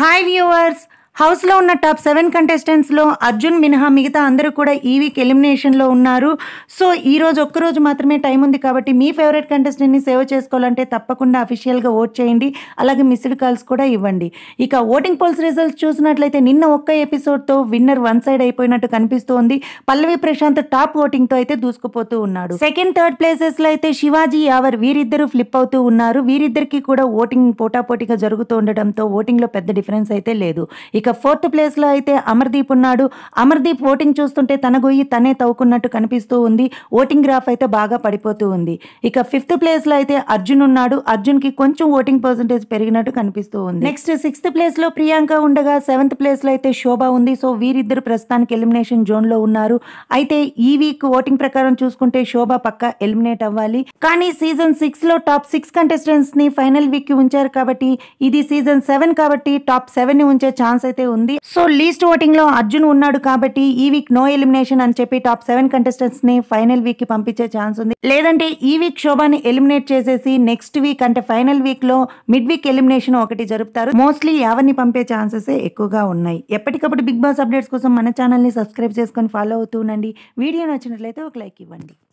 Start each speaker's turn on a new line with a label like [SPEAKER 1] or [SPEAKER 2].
[SPEAKER 1] hi viewers హౌస్లో ఉన్న top seven కంటెస్టెంట్స్లో Arjun మినహా మిగతా అందరూ కూడా ఈ వీక్ ఎలిమినేషన్లో ఉన్నారు సో ఈ రోజు ఒక్కరోజు మాత్రమే టైం ఉంది కాబట్టి మీ ఫేవరెట్ కంటెస్టెంట్ని సేవ్ చేసుకోవాలంటే తప్పకుండా అఫీషియల్గా ఓట్ చేయండి అలాగే మిస్డ్ కాల్స్ కూడా ఇవ్వండి ఇక ఓటింగ్ పోల్స్ రిజల్ట్స్ చూసినట్లయితే నిన్న ఒక్క ఎపిసోడ్తో విన్నర్ వన్ సైడ్ అయిపోయినట్టు కనిపిస్తోంది పల్లవి ప్రశాంత్ టాప్ ఓటింగ్తో అయితే దూసుకుపోతూ ఉన్నాడు సెకండ్ థర్డ్ ప్లేసెస్లో అయితే శివాజీ యావర్ వీరిద్దరూ ఫ్లిప్ అవుతూ ఉన్నారు వీరిద్దరికి కూడా ఓటింగ్ పోటాపోటీగా జరుగుతూ ఉండడంతో ఓటింగ్లో పెద్ద డిఫరెన్స్ అయితే లేదు ఇక ఫోర్త్ ప్లేస్లో అయితే అమర్దీప్ ఉన్నాడు అమర్దీప్ ఓటింగ్ చూస్తుంటే తన గొయ్యి తనే తవ్వుకున్నట్టు కనిపిస్తూ ఉంది ఓటింగ్ గ్రాఫ్ అయితే బాగా పడిపోతూ ఉంది ఇక ఫిఫ్త్ ప్లేస్లో అయితే అర్జున్ ఉన్నాడు అర్జున్కి కొంచెం ఓటింగ్ పర్సంటేజ్ పెరిగినట్టు కనిపిస్తూ ఉంది నెక్స్ట్ సిక్స్త్ ప్లేస్లో ప్రియాంక ఉండగా సెవెంత్ ప్లేస్లో అయితే శోభ ఉంది సో వీరిద్దరు ప్రస్తుతానికి ఎలిమినేషన్ జోన్లో ఉన్నారు అయితే ఈ వీక్ ఓటింగ్ ప్రకారం చూసుకుంటే శోభ పక్క ఎలిమినేట్ అవ్వాలి కానీ సీజన్ సిక్స్ లో టాప్ సిక్స్ కంటెస్టెంట్స్ ని ఫైనల్ వీక్ కి ఉంచారు కాబట్టి ఇది సీజన్ సెవెన్ కాబట్టి టాప్ సెవెన్ ని ఉంచే ఛాన్స్ అయితే ఉంది సో లీస్ట్ ఓటింగ్ లో అర్జున్ ఉన్నాడు కాబట్టి ఈ వీక్ నో ఎలిమినేషన్ అని చెప్పి టాప్ సెవెన్ కంటెస్టెంట్స్ ని ఫైనల్ వీక్ కి పంపించే ఛాన్స్ ఉంది లేదంటే ఈ వీక్ శోభాని ఎలిమినేట్ చేసేసి నెక్స్ట్ వీక్ అంటే ఫైనల్ వీక్ లో మిడ్ వీక్ ఎలిమినేషన్ ఒకటి జరుపుతారు మోస్ట్లీ ఎవరిని పంపే ఛాన్సెస్ ఎక్కువగా ఉన్నాయి ఎప్పటికప్పుడు బిగ్ బాస్ అప్డేట్స్ కోసం మన ఛానల్ ని సబ్స్క్రైబ్ చేసుకొని ఫాలో అవుతూ ఉండండి వీడియో నచ్చినట్లయితే ఒక లైక్ ఇవ్వండి